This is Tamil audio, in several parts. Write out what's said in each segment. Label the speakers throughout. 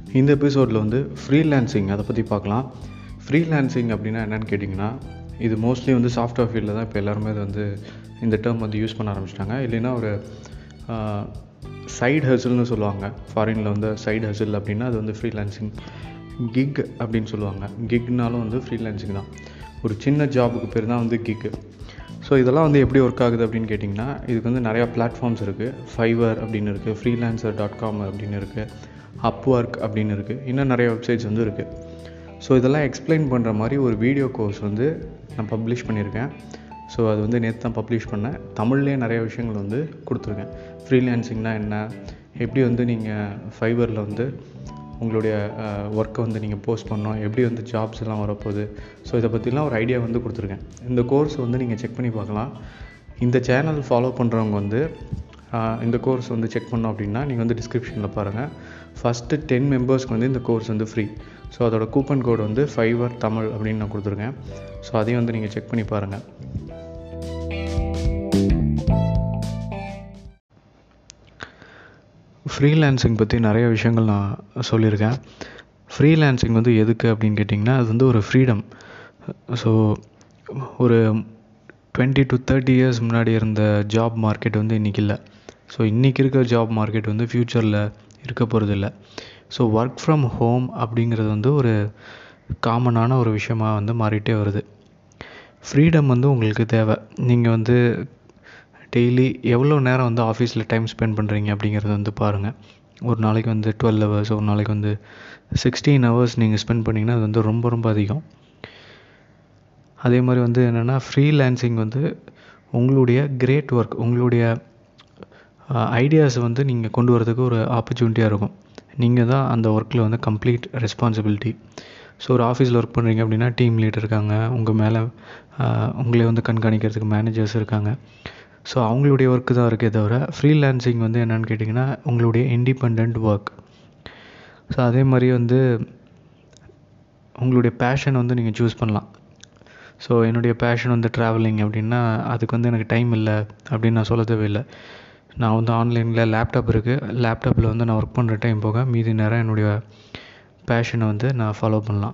Speaker 1: இந்த எபிசோடில் வந்து ஃப்ரீலான்சிங் அதை பற்றி பார்க்கலாம் ஃப்ரீலான்சிங் அப்படின்னா என்னென்னு கேட்டிங்கன்னா இது மோஸ்ட்லி வந்து சாஃப்ட்வேர் ஃபீல்டில் தான் இப்போ எல்லாருமே இது வந்து இந்த டேர்ம் வந்து யூஸ் பண்ண ஆரம்பிச்சிட்டாங்க இல்லைன்னா ஒரு சைடு ஹசில்னு சொல்லுவாங்க ஃபாரினில் வந்து சைடு ஹசில் அப்படின்னா அது வந்து ஃப்ரீலான்சிங் கிக் அப்படின்னு சொல்லுவாங்க கிக்னாலும் வந்து ஃப்ரீலான்சிங் தான் ஒரு சின்ன ஜாபுக்கு பேர் தான் வந்து கிக்கு ஸோ இதெல்லாம் வந்து எப்படி ஒர்க் ஆகுது அப்படின்னு கேட்டிங்கன்னா இதுக்கு வந்து நிறையா பிளாட்ஃபார்ம்ஸ் இருக்குது ஃபைவர் அப்படின்னு இருக்குது ஃப்ரீலான்சர் டாட் காம் அப்படின்னு இருக்குது அப் ஒர்க் அப்படின்னு இருக்குது இன்னும் நிறைய வெப்சைட்ஸ் வந்து இருக்குது ஸோ இதெல்லாம் எக்ஸ்பிளைன் பண்ணுற மாதிரி ஒரு வீடியோ கோர்ஸ் வந்து நான் பப்ளிஷ் பண்ணியிருக்கேன் ஸோ அது வந்து நேற்று தான் பப்ளிஷ் பண்ணேன் தமிழ்லேயே நிறைய விஷயங்கள் வந்து கொடுத்துருக்கேன் ஃப்ரீலான்சிங்னா என்ன எப்படி வந்து நீங்கள் ஃபைபரில் வந்து உங்களுடைய ஒர்க்கை வந்து நீங்கள் போஸ்ட் பண்ணணும் எப்படி வந்து ஜாப்ஸ் எல்லாம் வரப்போகுது ஸோ இதை பற்றிலாம் ஒரு ஐடியா வந்து கொடுத்துருக்கேன் இந்த கோர்ஸ் வந்து நீங்கள் செக் பண்ணி பார்க்கலாம் இந்த சேனல் ஃபாலோ பண்ணுறவங்க வந்து இந்த கோர்ஸ் வந்து செக் பண்ணோம் அப்படின்னா நீங்கள் வந்து டிஸ்கிரிப்ஷனில் பாருங்கள் ஃபஸ்ட்டு டென் மெம்பர்ஸ்க்கு வந்து இந்த கோர்ஸ் வந்து ஃப்ரீ ஸோ அதோட கூப்பன் கோடு வந்து ஃபைவர் தமிழ் அப்படின்னு நான் கொடுத்துருக்கேன் ஸோ அதையும் வந்து நீங்கள் செக் பண்ணி பாருங்கள் ஃப்ரீலான்சிங் பற்றி நிறைய விஷயங்கள் நான் சொல்லியிருக்கேன் ஃப்ரீலான்சிங் வந்து எதுக்கு அப்படின்னு கேட்டிங்கன்னா அது வந்து ஒரு ஃப்ரீடம் ஸோ ஒரு டுவெண்ட்டி டு தேர்ட்டி இயர்ஸ் முன்னாடி இருந்த ஜாப் மார்க்கெட் வந்து இன்றைக்கி இல்லை ஸோ இன்றைக்கி இருக்கிற ஜாப் மார்க்கெட் வந்து ஃப்யூச்சரில் இருக்க போகிறது இல்லை ஸோ ஒர்க் ஃப்ரம் ஹோம் அப்படிங்கிறது வந்து ஒரு காமனான ஒரு விஷயமாக வந்து மாறிட்டே வருது ஃப்ரீடம் வந்து உங்களுக்கு தேவை நீங்கள் வந்து டெய்லி எவ்வளோ நேரம் வந்து ஆஃபீஸில் டைம் ஸ்பெண்ட் பண்ணுறீங்க அப்படிங்கிறத வந்து பாருங்கள் ஒரு நாளைக்கு வந்து டுவெல் ஹவர்ஸ் ஒரு நாளைக்கு வந்து சிக்ஸ்டீன் ஹவர்ஸ் நீங்கள் ஸ்பெண்ட் பண்ணிங்கன்னா அது வந்து ரொம்ப ரொம்ப அதிகம் அதே மாதிரி வந்து என்னென்னா ஃப்ரீலான்சிங் வந்து உங்களுடைய கிரேட் ஒர்க் உங்களுடைய ஐடியாஸை வந்து நீங்கள் கொண்டு வரதுக்கு ஒரு ஆப்பர்ச்சுனிட்டியாக இருக்கும் நீங்கள் தான் அந்த ஒர்க்கில் வந்து கம்ப்ளீட் ரெஸ்பான்சிபிலிட்டி ஸோ ஒரு ஆஃபீஸில் ஒர்க் பண்ணுறீங்க அப்படின்னா டீம் லீடர் இருக்காங்க உங்கள் மேலே உங்களே வந்து கண்காணிக்கிறதுக்கு மேனேஜர்ஸ் இருக்காங்க ஸோ அவங்களுடைய ஒர்க்கு தான் இருக்கே தவிர ஃப்ரீலான்சிங் வந்து என்னென்னு கேட்டிங்கன்னா உங்களுடைய இண்டிபெண்ட் ஒர்க் ஸோ அதே மாதிரி வந்து உங்களுடைய பேஷன் வந்து நீங்கள் சூஸ் பண்ணலாம் ஸோ என்னுடைய பேஷன் வந்து ட்ராவலிங் அப்படின்னா அதுக்கு வந்து எனக்கு டைம் இல்லை அப்படின்னு நான் சொல்ல தேவையில்லை நான் வந்து ஆன்லைனில் லேப்டாப் இருக்குது லேப்டாப்பில் வந்து நான் ஒர்க் பண்ணுற டைம் போக மீதி நேரம் என்னுடைய பேஷனை வந்து நான் ஃபாலோ பண்ணலாம்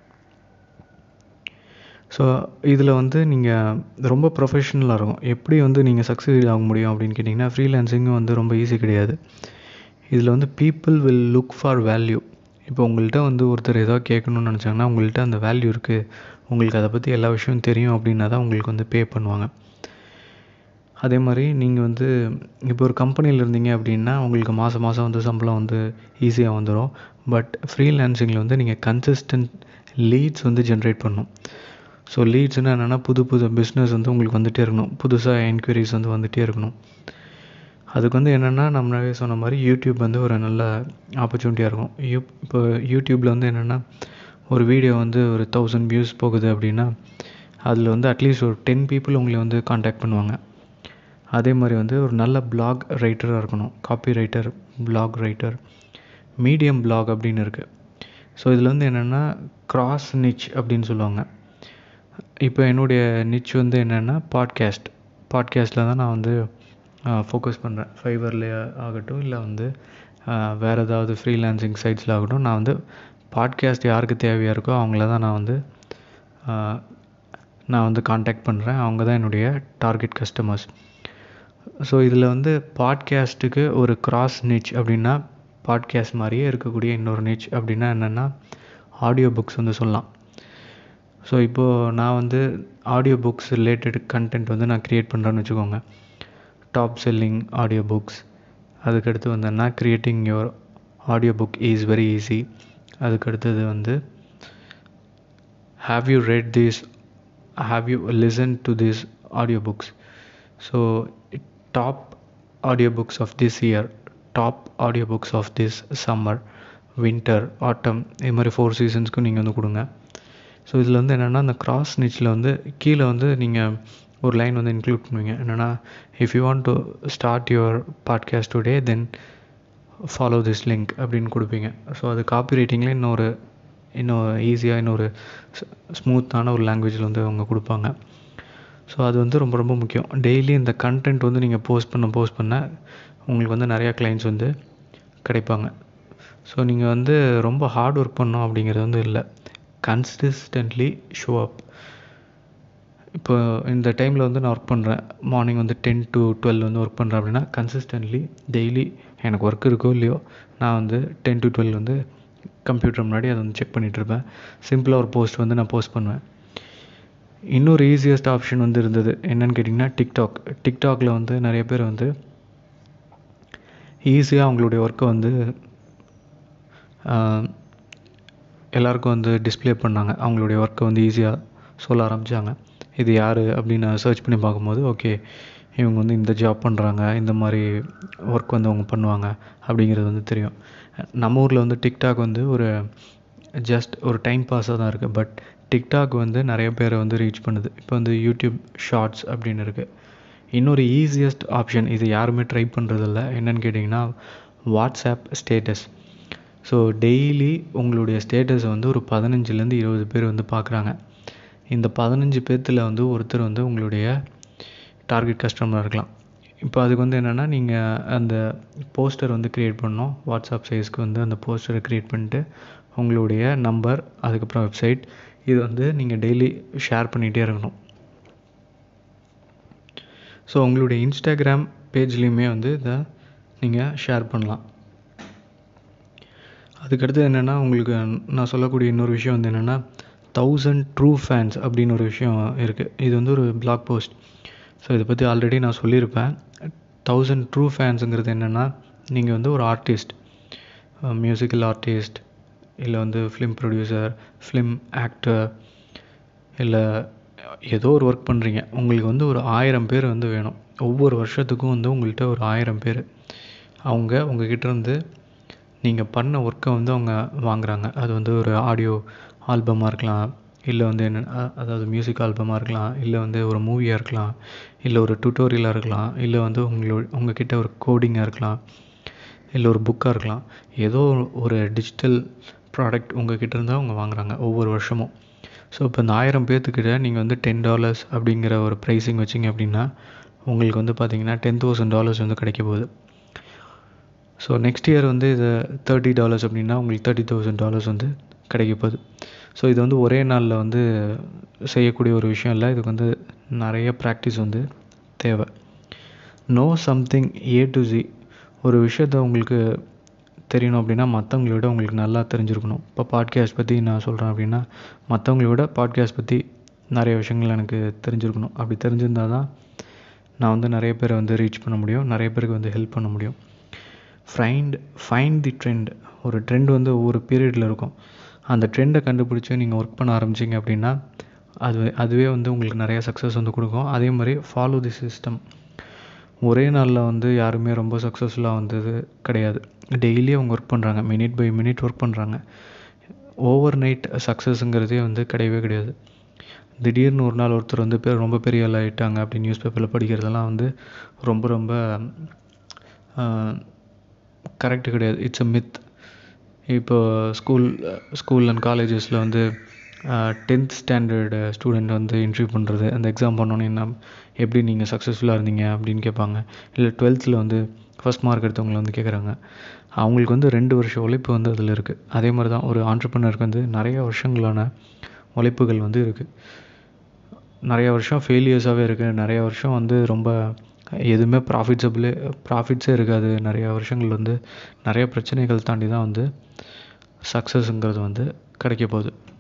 Speaker 1: ஸோ இதில் வந்து நீங்கள் ரொம்ப ப்ரொஃபஷ்னலாக இருக்கும் எப்படி வந்து நீங்கள் சக்ஸீட் ஆக முடியும் அப்படின்னு கேட்டிங்கன்னா ஃப்ரீலான்சிங்கும் வந்து ரொம்ப ஈஸி கிடையாது இதில் வந்து people will look for value இப்போ உங்கள்கிட்ட வந்து ஒருத்தர் ஏதோ கேட்கணும்னு நினச்சாங்கன்னா உங்கள்கிட்ட அந்த வேல்யூ இருக்குது உங்களுக்கு அதை பற்றி எல்லா விஷயமும் தெரியும் அப்படின்னா தான் உங்களுக்கு வந்து பே பண்ணுவாங்க அதே மாதிரி நீங்கள் வந்து இப்போ ஒரு கம்பெனியில் இருந்தீங்க அப்படின்னா உங்களுக்கு மாதம் மாதம் வந்து சம்பளம் வந்து ஈஸியாக வந்துடும் பட் ஃப்ரீலான்சிங்கில் வந்து நீங்கள் கன்சிஸ்டன்ட் லீட்ஸ் வந்து ஜென்ரேட் பண்ணணும் ஸோ லீட்ஸ்னால் என்னென்னா புது புது பிஸ்னஸ் வந்து உங்களுக்கு வந்துகிட்டே இருக்கணும் புதுசாக என்கொயரிஸ் வந்து வந்துகிட்டே இருக்கணும் அதுக்கு வந்து என்னென்னா நம்மளாவே சொன்ன மாதிரி யூடியூப் வந்து ஒரு நல்ல ஆப்பர்ச்சுனிட்டியாக இருக்கும் யூ இப்போ யூடியூப்பில் வந்து என்னென்னா ஒரு வீடியோ வந்து ஒரு தௌசண்ட் வியூஸ் போகுது அப்படின்னா அதில் வந்து அட்லீஸ்ட் ஒரு டென் பீப்புள் உங்களை வந்து காண்டாக்ட் பண்ணுவாங்க அதே மாதிரி வந்து ஒரு நல்ல பிளாக் ரைட்டராக இருக்கணும் copy writer blog writer Medium blog அப்படின்னு இருக்குது ஸோ இதில் வந்து என்னென்னா க்ராஸ் நிச் அப்படின்னு சொல்லுவாங்க இப்போ என்னுடைய நிச் வந்து என்னென்னா பாட்காஸ்ட் பாட்காஸ்ட்டில் தான் நான் வந்து ஃபோக்கஸ் பண்ணுறேன் ஃபைபரில் ஆகட்டும் இல்லை வந்து வேறு ஏதாவது ஃப்ரீலான்சிங் சைட்ஸில் ஆகட்டும் நான் வந்து பாட்காஸ்ட் யாருக்கு தேவையாக இருக்கோ அவங்கள தான் நான் வந்து நான் வந்து காண்டாக்ட் பண்ணுறேன் அவங்க தான் என்னுடைய டார்கெட் கஸ்டமர்ஸ் ஸோ இதில் வந்து பாட்காஸ்ட்டுக்கு ஒரு கிராஸ் நிச் அப்படின்னா பாட்காஸ்ட் மாதிரியே இருக்கக்கூடிய இன்னொரு நிச் அப்படின்னா என்னென்னா ஆடியோ புக்ஸ் வந்து சொல்லலாம் ஸோ இப்போது நான் வந்து ஆடியோ புக்ஸ் ரிலேட்டட் கண்டென்ட் வந்து நான் க்ரியேட் பண்ணுறேன்னு வச்சுக்கோங்க டாப் செல்லிங் ஆடியோ புக்ஸ் அதுக்கடுத்து வந்தேன்னா creating your audio book is very easy அதுக்கடுத்தது வந்து have you read this have you listen to this audio books so top audio books of this year top audio books of this summer winter autumn இது மாதிரி ஃபோர் சீசன்ஸ்க்கும் நீங்கள் வந்து கொடுங்க ஸோ இதில் வந்து என்னென்னா அந்த கிராஸ் நிச்சில் வந்து கீழே வந்து நீங்கள் ஒரு லைன் வந்து இன்க்ளூட் பண்ணுவீங்க என்னென்னா if you want to start your podcast today then follow this link அப்படின்னு கொடுப்பீங்க ஸோ அது காப்பி ரைட்டிங்கில் இன்னொரு இன்னும் ஈஸியாக இன்னொரு ஸ்மூத்தான ஒரு லாங்குவேஜில் வந்து அவங்க கொடுப்பாங்க ஸோ அது வந்து ரொம்ப ரொம்ப முக்கியம் டெய்லி இந்த கண்டென்ட் வந்து நீங்கள் போஸ்ட் பண்ண போஸ்ட் பண்ண உங்களுக்கு வந்து நிறையா கிளைண்ட்ஸ் வந்து கிடைப்பாங்க ஸோ நீங்கள் வந்து ரொம்ப ஹார்ட் ஒர்க் பண்ணணும் அப்படிங்கிறது வந்து இல்லை கன்சிஸ்டன்ட்லி ஷோ அப் இப்போ இந்த டைமில் வந்து நான் ஒர்க் பண்ணுறேன் மார்னிங் வந்து டென் டு டுவெல் வந்து ஒர்க் பண்ணுறேன் அப்படின்னா கன்சிஸ்டன்ட்லி டெய்லி எனக்கு ஒர்க் இருக்கோ இல்லையோ நான் வந்து டென் டு டுவெல் வந்து கம்ப்யூட்டர் முன்னாடி அதை வந்து செக் பண்ணிகிட்ருப்பேன் சிம்பிளாக ஒரு போஸ்ட் வந்து நான் போஸ்ட் பண்ணுவேன் இன்னொரு ஈஸியஸ்ட் ஆப்ஷன் வந்து இருந்தது என்னன்னு கேட்டிங்கன்னா டிக்டாக் டிக்டாக்ல வந்து நிறைய பேர் வந்து ஈஸியாக அவங்களுடைய ஒர்க்கை வந்து எல்லாருக்கும் வந்து டிஸ்பிளே பண்ணாங்க அவங்களுடைய ஒர்க்கை வந்து ஈஸியாக சொல்ல ஆரம்பித்தாங்க இது யார் அப்படின்னு சர்ச் பண்ணி பார்க்கும்போது ஓகே இவங்க வந்து இந்த ஜாப் பண்ணுறாங்க இந்த மாதிரி ஒர்க் வந்து அவங்க பண்ணுவாங்க அப்படிங்கிறது வந்து தெரியும் நம்ம ஊரில் வந்து டிக்டாக் வந்து ஒரு ஜஸ்ட் ஒரு டைம் பாஸாக தான் இருக்குது பட் டிக்டாக் வந்து நிறைய பேரை வந்து ரீச் பண்ணுது இப்போ வந்து யூடியூப் ஷார்ட்ஸ் அப்படின்னு இருக்குது இன்னொரு ஈஸியஸ்ட் ஆப்ஷன் இது யாருமே ட்ரை பண்ணுறதில்ல என்னன்னு கேட்டிங்கன்னா வாட்ஸ்அப் ஸ்டேட்டஸ் ஸோ டெய்லி உங்களுடைய ஸ்டேட்டஸை வந்து ஒரு பதினஞ்சுலேருந்து இருபது பேர் வந்து பார்க்குறாங்க இந்த பதினஞ்சு பேர்த்தில் வந்து ஒருத்தர் வந்து உங்களுடைய டார்கெட் கஸ்டமராக இருக்கலாம் இப்போ அதுக்கு வந்து என்னென்னா நீங்கள் அந்த போஸ்டர் வந்து க்ரியேட் பண்ணணும் வாட்ஸ்அப் சைஸ்க்கு வந்து அந்த போஸ்டரை க்ரியேட் பண்ணிட்டு உங்களுடைய நம்பர் அதுக்கப்புறம் வெப்சைட் இது வந்து நீங்கள் டெய்லி ஷேர் பண்ணிகிட்டே இருக்கணும் ஸோ உங்களுடைய இன்ஸ்டாகிராம் பேஜ்லேயுமே வந்து இதை நீங்கள் ஷேர் பண்ணலாம் அதுக்கடுத்து என்னென்னா உங்களுக்கு நான் சொல்லக்கூடிய இன்னொரு விஷயம் வந்து என்னென்னா தௌசண்ட் ட்ரூ ஃபேன்ஸ் அப்படின்னு ஒரு விஷயம் இருக்குது இது வந்து ஒரு பிளாக் போஸ்ட் ஸோ இதை பற்றி ஆல்ரெடி நான் சொல்லியிருப்பேன் தௌசண்ட் ட்ரூ ஃபேன்ஸுங்கிறது என்னென்னா நீங்கள் வந்து ஒரு ஆர்டிஸ்ட் மியூசிக்கல் ஆர்டிஸ்ட் இல்லை வந்து ஃபிலிம் ப்ரொடியூசர் ஃபிலிம் ஆக்டர் இல்லை ஏதோ ஒரு ஒர்க் பண்ணுறீங்க உங்களுக்கு வந்து ஒரு ஆயிரம் பேர் வந்து வேணும் ஒவ்வொரு வருஷத்துக்கும் வந்து உங்கள்கிட்ட ஒரு ஆயிரம் பேர் அவங்க உங்ககிட்ட இருந்து நீங்கள் பண்ண ஒர்க்கை வந்து அவங்க வாங்குகிறாங்க அது வந்து ஒரு ஆடியோ ஆல்பமாக இருக்கலாம் இல்லை வந்து என்ன அதாவது மியூசிக் ஆல்பமாக இருக்கலாம் இல்லை வந்து ஒரு மூவியாக இருக்கலாம் இல்லை ஒரு டுட்டோரியலாக இருக்கலாம் இல்லை வந்து உங்களோட உங்ககிட்ட ஒரு கோடிங்காக இருக்கலாம் இல்லை ஒரு புக்காக இருக்கலாம் ஏதோ ஒரு டிஜிட்டல் ப்ராடக்ட் உங்கள் கிட்ட இருந்தால் அவங்க வாங்குகிறாங்க ஒவ்வொரு வருஷமும் ஸோ இப்போ இந்த ஆயிரம் பேர்த்துக்கிட்ட நீங்கள் வந்து டென் டாலர்ஸ் அப்படிங்கிற ஒரு ப்ரைஸிங் வச்சிங்க அப்படின்னா உங்களுக்கு வந்து பார்த்தீங்கன்னா டென் தௌசண்ட் டாலர்ஸ் வந்து கிடைக்க போகுது ஸோ நெக்ஸ்ட் இயர் வந்து இது தேர்ட்டி டாலர்ஸ் அப்படின்னா உங்களுக்கு தேர்ட்டி தௌசண்ட் டாலர்ஸ் வந்து கிடைக்க போகுது ஸோ இது வந்து ஒரே நாளில் வந்து செய்யக்கூடிய ஒரு விஷயம் இல்லை இதுக்கு வந்து நிறைய ப்ராக்டிஸ் வந்து தேவை know something A to Z ஒரு விஷயத்த உங்களுக்கு தெரியணும் அப்படின்னா மற்றவங்கள விட உங்களுக்கு நல்லா தெரிஞ்சிருக்கணும் இப்போ பாட்காஸ்ட் பற்றி நான் சொல்கிறேன் அப்படின்னா மற்றவங்கள விட பாட்காஸ்ட் பற்றி நிறைய விஷயங்கள் எனக்கு தெரிஞ்சிருக்கணும் அப்படி தெரிஞ்சிருந்தால் தான் நான் வந்து நிறைய பேரை வந்து ரீச் பண்ண முடியும் நிறைய பேருக்கு வந்து ஹெல்ப் பண்ண முடியும் ஃபைண்ட் ஃபைண்ட் தி ட்ரெண்ட் ஒரு ட்ரெண்ட் வந்து ஒவ்வொரு பீரியடில் இருக்கும் அந்த ட்ரெண்டை கண்டுபிடிச்சி நீங்கள் ஒர்க் பண்ண ஆரம்பிச்சிங்க அப்படின்னா அது அதுவே வந்து உங்களுக்கு நிறைய சக்ஸஸ் வந்து கொடுக்கும் அதே மாதிரி ஃபாலோ தி சிஸ்டம் ஒரே நாளில் வந்து யாருமே ரொம்ப சக்ஸஸ்ஃபுல்லாக வந்தது கிடையாது டெய்லி அவங்க ஒர்க் பண்ணுறாங்க மினிட் பை மினிட் ஒர்க் பண்ணுறாங்க ஓவர் நைட் சக்ஸஸுங்கிறதே வந்து கிடையவே கிடையாது திடீர்னு ஒரு நாள் ஒருத்தர் வந்து பேர் ரொம்ப பெரிய ஆள் ஆகிட்டாங்க அப்படி நியூஸ் பேப்பரில் படிக்கிறதெல்லாம் வந்து ரொம்ப ரொம்ப கரெக்டு கிடையாது இட்ஸ் அ மித் இப்போ ஸ்கூல் ஸ்கூல் அண்ட் காலேஜஸில் வந்து டென்த் ஸ்டாண்டர்டு ஸ்டூடெண்ட் வந்து இன்டர்வியூ பண்ணுறது அந்த எக்ஸாம் பண்ணோன்னே என்ன எப்படி நீங்கள் சக்ஸஸ்ஃபுல்லாக இருந்தீங்க அப்படின்னு கேட்பாங்க இல்லை டுவெல்த்தில் வந்து ஃபஸ்ட் மார்க் எடுத்தவங்களை வந்து கேட்குறாங்க அவங்களுக்கு வந்து ரெண்டு வருஷம் உழைப்பு வந்து அதில் இருக்குது அதே மாதிரி தான் ஒரு ஆண்டர்பனருக்கு வந்து நிறைய வருஷங்களான உழைப்புகள் வந்து இருக்குது நிறைய வருஷம் ஃபெயிலியர்ஸாகவே இருக்குது நிறைய வருஷம் வந்து ரொம்ப எதுவுமே ப்ராஃபிட்ஸபிளே ப்ராஃபிட்ஸே இருக்காது நிறையா வருஷங்கள் வந்து நிறைய பிரச்சனைகள் தாண்டி தான் வந்து சக்ஸஸுங்கிறது வந்து கிடைக்க போகுது